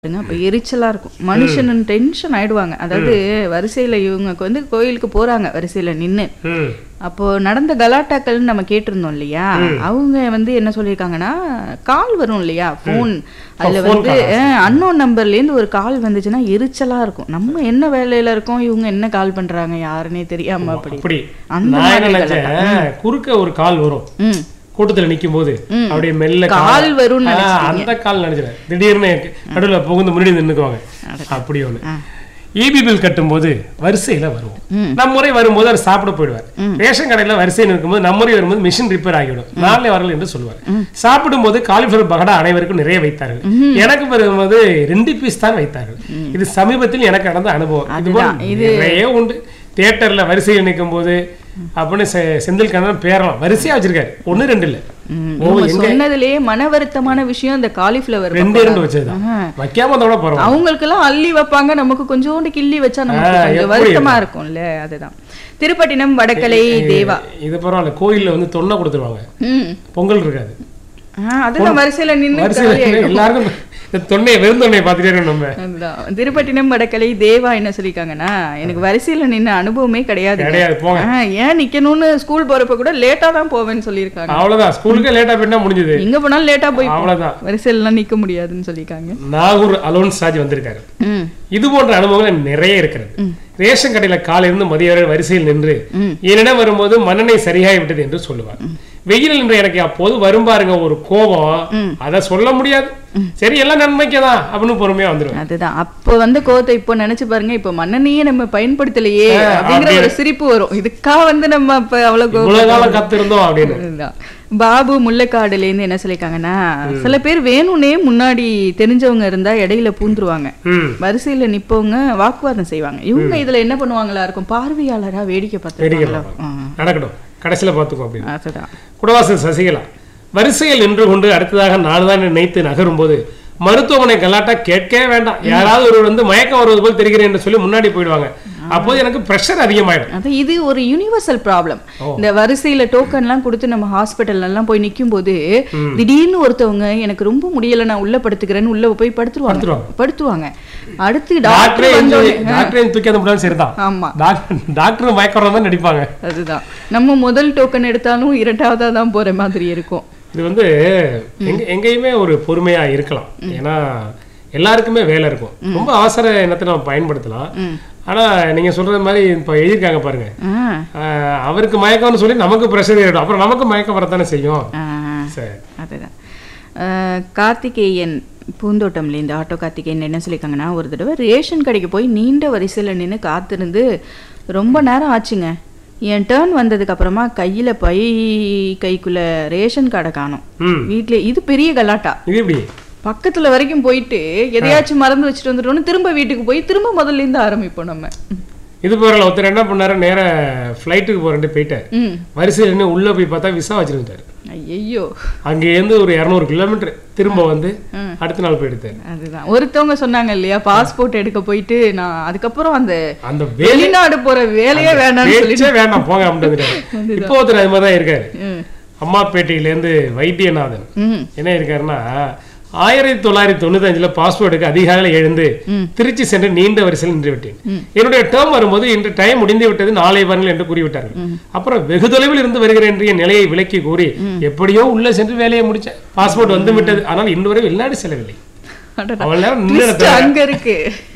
பாருங்க, அப்ப எரிச்சலா இருக்கும் மனுஷன் டென்ஷன் ஆயிடுவாங்க அதாவது வரிசையில இவங்க வந்து கோயிலுக்கு போறாங்க வரிசையில நின்னு ம் அப்போ நடந்த கலாட்டாக்கள்னு நம்ம கேட்டிருந்தோம் இல்லையா அவங்க வந்து என்ன சொல்லியிருக்காங்கன்னா கால் வரும் இல்லையா ஃபோன் அதுல phone வந்து அன்னோன் நம்பர்ல இருந்து ஒரு கால் வந்துச்சுன்னா எரிச்சலா இருக்கும் நம்ம என்ன வேலையில இருக்கோம் இவங்க என்ன கால் பண்றாங்க யாருன்னே தெரியாம அப்படி அப்படி அந்த நான் என்ன மாதிரி நினைச்சேன் குறுக்க ஒரு கால் வரும் ம் கூட்டத்துல நிக்கும் போது ம். அப்படியே மெல்ல கால் வரும்னு ஆ, அந்த கால் நினைச்சேன் திடீர்னு நடுவுல புகுந்து முன்னாடி நின்னுக்குவாங்க அப்படி ஒண்ணு ஆ. இபி பில் கட்டும்போது வரிசையில வருவோம் ம். நம்ம முறை வரும்போது அவர் சாப்பிட போயிடுவார் ரேஷன் கடையில வரிசையில் இருக்கும்போது நம்ம முறை வரும்போது மிஷின் ரிப்பேர் ஆகிவிடும் நாளை வரல என்று சொல்லுவார் சாப்பிடும்போது காலிஃபிளவர் பகடா அனைவருக்கும் நிறைய வைத்தார்கள் எனக்கு வரும்போது ரெண்டு பீஸ் தான் வைத்தார்கள் இது சமீபத்தில் எனக்கு நடந்த அனுபவம் இது போல நிறைய உண்டு தியேட்டர்ல வரிசையில் நிற்கும் போது அப்படின்னு செ- செந்தில் கண்ணன் பேரலாம் வரிசையா வச்சிருக்காரு ஒண்ணு ரெண்டு இல்ல ம். ஓ இவங்க எங்க சொன்னதுலயே மன வருத்தமான விஷயம் இந்த காலிஃபிளவர் ரெண்டு ரெண்டு வச்சதுதான் வைக்காம அதோட பரவாயில்ல அவங்களுக்கெல்லாம் அள்ளி வைப்பாங்க நமக்கு கொஞ்சோண்டு கிள்ளி வச்சா நமக்கு ஆ, கொஞ்சம் எப்படி வருத்தமா இருக்கும்ல அதுதான் திருப்பட்டினம் வடக்கலை தேவா இது பரவாயில்ல கோயில்ல வந்து தொன்னை கொடுத்துருவாங்க ம் பொங்கல் இருக்காது ஆ, அதுதான் வரிசையில நின்னு வரிசையில் காலியாயிடும். எல்லாருக்கும் இந்த தொன்னையை வெறும் தொன்னையை பார்த்துட்டே இருக்கணும் நம்ம அதுதான். திருப்பட்டினம் வடக்கலை தேவா என்ன சொல்லிருக்காங்கன்னா எனக்கு வரிசையில நின்ன அனுபவமே கிடையாது கிடையாது போங்க ஏன் நிக்கணும்னு ஸ்கூல் போறப்ப கூட லேட்டா தான் போவேன்னு சொல்லியிருக்காங்க அவ்வளவுதான் ஸ்கூலுக்கே லேட்டா போயிட்டா முடிஞ்சது எங்க போனாலும் லேட்டா போய் அவ்வளவுதான் வரிசையில எல்லாம் நிக்க முடியாதுன்னு சொல்லியிருக்காங்க நாகூர் அலோன்ஸ் சாஜ் வந்திருக்காரு ம் இது போன்ற அனுபவங்கள் எனக்கு நிறைய இருக்கிறது ரேஷன் கடையில காலையிலிருந்து மதிய வரை வரிசையில் நின்று ம். என்னிடம் வரும்போது மண்ணெண்ணெய் சரியாகி விட்டது என்று சொல்லுவார் வெயில் நின்று எனக்கு அப்போது வரும் பாருங்க ஒரு கோபம் அதை சொல்ல முடியாது சரி எல்லாம் நன்மைக்கே தான் அப்படின்னு பொறுமையா வந்துடும் அதுதான் அப்ப வந்து கோவத்தை இப்போ நினைச்சு பாருங்க இப்ப மண்ணெண்ணையே நம்ம பயன்படுத்தலையே அப்படிங்கிற ஒரு சிரிப்பு வரும் இதுக்கா வந்து நம்ம அப்ப அவ்வளவு கோவம் இவ்வளவு காலம் கத்திருந்தோம் அப்படின்னு அதுதான். பாபு முல்லைக்காடுல இருந்து என்ன சொல்லிருக்காங்கன்னா சில பேர் வேணும்னே முன்னாடி தெரிஞ்சவங்க இருந்தா இடையில பூந்துருவாங்க ம் வரிசையில நிப்பவங்க வாக்குவாதம் செய்வாங்க இவங்க இதுல என்ன பண்ணுவாங்களா இருக்கும் பார்வையாளரா வேடிக்கை வேடிக்கை பார்த்துருப்பாங்களோ பார்ப்பாங்க. நடக்கட்டும் கடைசியில பார்த்துக்கோ அப்படின்னு அதுதான் குடவாசல் சசிகலா வரிசையில் நின்று கொண்டு அடுத்ததாக நாடுதான் நினைத்து நகரும்போது மருத்துவமனை கலாட்டா கேட்கவே வேண்டாம் யாராவது ஒரு வந்து மயக்கம் வருவது போல் தெரிகிறேன் என்று சொல்லி முன்னாடி போயிடுவாங்க அப்போது எனக்கு பிரஷர் அதிகமாயிடும் அது இது ஒரு யுனிவர்சல் ப்ராப்ளம் இந்த வரிசையில டோக்கன் எல்லாம் கொடுத்து நம்ம ஹாஸ்பிட்டல்ல எல்லாம் போய் நிக்கும் போது திடீர்னு ஒருத்தவங்க எனக்கு ரொம்ப முடியல நான் உள்ள படுத்துக்கிறேன்னு உள்ள போய் படுத்துருவாங்க படுத்துருவாங்க. படுத்துவாங்க அடுத்து டாக்டரே டாக்டர் வந்தோடனே டாக்டரே தூக்கி அந்த முடியாது சரிதான் ஆமா டாக்டர் டாக்டர் மயக்கம் தான் நடிப்பாங்க அதுதான் நம்ம முதல் டோக்கன் எடுத்தாலும் இரண்டாவதா தான் போற மாதிரி இருக்கும் இது வந்து எங்க எங்கேயுமே ஒரு பொறுமையா இருக்கலாம் ஏன்னா எல்லாருக்குமே வேலை இருக்கும் ரொம்ப அவசர எண்ணத்தை நம்ம பயன்படுத்தலாம் ம். ஆனா நீங்க சொல்றது மாதிரி இப்ப எழுதியிருக்காங்க பாருங்க ஆ, ஆஹ் அவருக்கு மயக்கம்னு சொல்லி நமக்கு பிரஷர் ஏறிடும் அப்புறம் நமக்கு மயக்கம் வரத்தானே செய்யும் ஆ, சரி அதுதான் அஹ், கார்த்திகேயன் பூந்தோட்டம்ல இந்த ஆட்டோ கார்த்திகேயன் என்ன சொல்லியிருக்காங்கன்னா ஒரு தடவை ரேஷன் கடைக்கு போய் நீண்ட வரிசையில் நின்று காத்திருந்து ரொம்ப நேரம் ஆச்சுங்க என் டேர்ன் வந்ததுக்கு அப்புறமா கையில பை கைக்குள்ள ரேஷன் கார்டை காணோம் ம் வீட்ல இது பெரிய கலாட்டா இது எப்படி பக்கத்துல வரைக்கும் போயிட்டு எதையாச்சும் மறந்து வச்சுட்டு வந்துட்டோம்னு திரும்ப வீட்டுக்கு போய் திரும்ப முதல்ல இருந்து ஆரம்பிப்போம் நம்ம இது போறல ஒருத்தர் என்ன பண்ணாரு நேர ஃப்ளைட்டுக்கு போறேன்ட்டு போயிட்டாரு ம் வரிசையில் நின்னு உள்ள போய் பார்த்தா விசா வச்சிருந்தாரு ஐயோ அங்கேருந்து ஒரு இரநூறு கிலோமீட்டர் திரும்ப வந்து அடுத்த நாள் போயிடுத்தாரு அதுதான் ஒருத்தவங்க சொன்னாங்க இல்லையா பாஸ்போர்ட் எடுக்க போயிட்டு நான் அதுக்கப்புறம் அந்த அந்த வேலை வெளிநாடு போற வேலையே வேண்டாம்னு சொல்லி பேச்சே வேண்டாம் போங்க அப்படின்னு வந்துட்டாரு. இப்போ ஒருத்தர் அது மாதிரி தான் இருக்காரு ம், அம்மாப்பேட்டையிலேருந்து வைத்தியநாதன் ம், என்ன இருக்காருன்னா ஆயிரத்தி தொள்ளாயிரத்தி தொண்ணூத்தி அஞ்சுல பாஸ்போர்ட்டுக்கு அதிகாலையில் எழுந்து திருச்சி சென்று நீண்ட வரிசையில் நின்று விட்டேன் என்னுடைய டேர்ம் வரும்போது இன்று டைம் முடிந்து விட்டது நாளை வாருங்கள் என்று கூறிவிட்டார்கள் அப்புறம் வெகு தொலைவில் இருந்து வருகிறேன் என்று என் நிலையை விலக்கி கூறி எப்படியோ உள்ள சென்று வேலையை முடிச்சேன் பாஸ்போர்ட் வந்து விட்டது ஆனால் இன்று வரை வெளிநாடு செல்லவில்லை அடடா. அவள் நேரம் நின்று Twist அங்க இருக்கு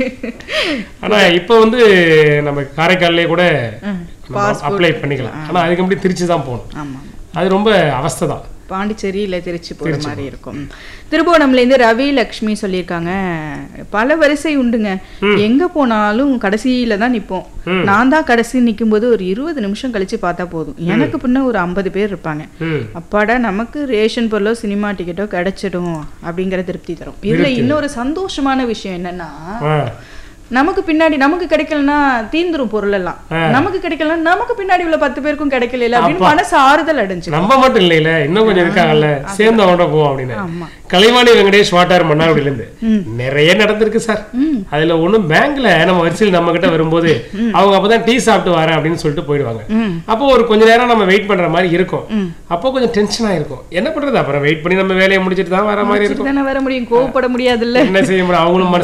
ஆனா இப்ப வந்து நம்ம காரைக்கால்லே கூட அப்ளை பண்ணிக்கலாம் ஆனா அதுக்கு முன்னாடி திருச்சி தான் போகணும் ஆமா அது ரொம்ப அவஸ்தை தான் பாண்டிச்சேரி இல்ல திருச்சி போற மாதிரி இருக்கும் திருபுவனம்ல இருந்து ரவி லக்ஷ்மி சொல்லியிருக்காங்க பல வரிசை உண்டுங்க எங்க போனாலும் கடைசியில தான் நிப்போம் நான் தான் கடைசி நிக்கும் போது ஒரு இருபது நிமிஷம் கழிச்சு பார்த்தா போதும் எனக்கு பின்ன ஒரு ஐம்பது பேர் இருப்பாங்க ம் அப்பாடா நமக்கு ரேஷன் பொருளோ சினிமா டிக்கெட்டோ கிடைச்சிடும் அப்படிங்கிற திருப்தி தரும் இதுல இன்னொரு சந்தோஷமான விஷயம் என்னன்னா ஆ நமக்கு பின்னாடி நமக்கு கிடைக்கலன்னா தீந்துரும் பொருள் எல்லாம் நமக்கு கிடைக்கலன்னா நமக்கு பின்னாடி உள்ள பத்து பேருக்கும் கிடைக்கல அப்படின்னு மனசு ஆறுதல் அடைஞ்சு நம்ம மட்டும் இல்லைல இன்னும் கொஞ்சம் இருக்காங்கல்ல சேர்ந்து அவனோட போவோம் அப்படின்னு ஆமா கலைவாணி வெங்கடேஷ் வாட்டார் மன்னார்குடியில இருந்து நிறைய நடந்திருக்கு சார் அதுல ஒண்ணும் பேங்க்ல நம்ம வரிசையில் நம்ம கிட்ட வரும்போது அவங்க அப்பதான் டீ சாப்பிட்டு வரேன் அப்படின்னு சொல்லிட்டு போயிடுவாங்க ம். அப்போ ஒரு கொஞ்ச நேரம் நம்ம வெயிட் பண்ற மாதிரி இருக்கும் அப்போ கொஞ்சம் டென்ஷனா இருக்கும் என்ன பண்றது அப்புறம் வெயிட் பண்ணி நம்ம வேலையை முடிச்சிட்டு தான் வர மாதிரி இருக்கும் தானே வர முடியும் கோவப்பட முடியாதுல்ல என்ன செய்ய முடியும் அவங்களும்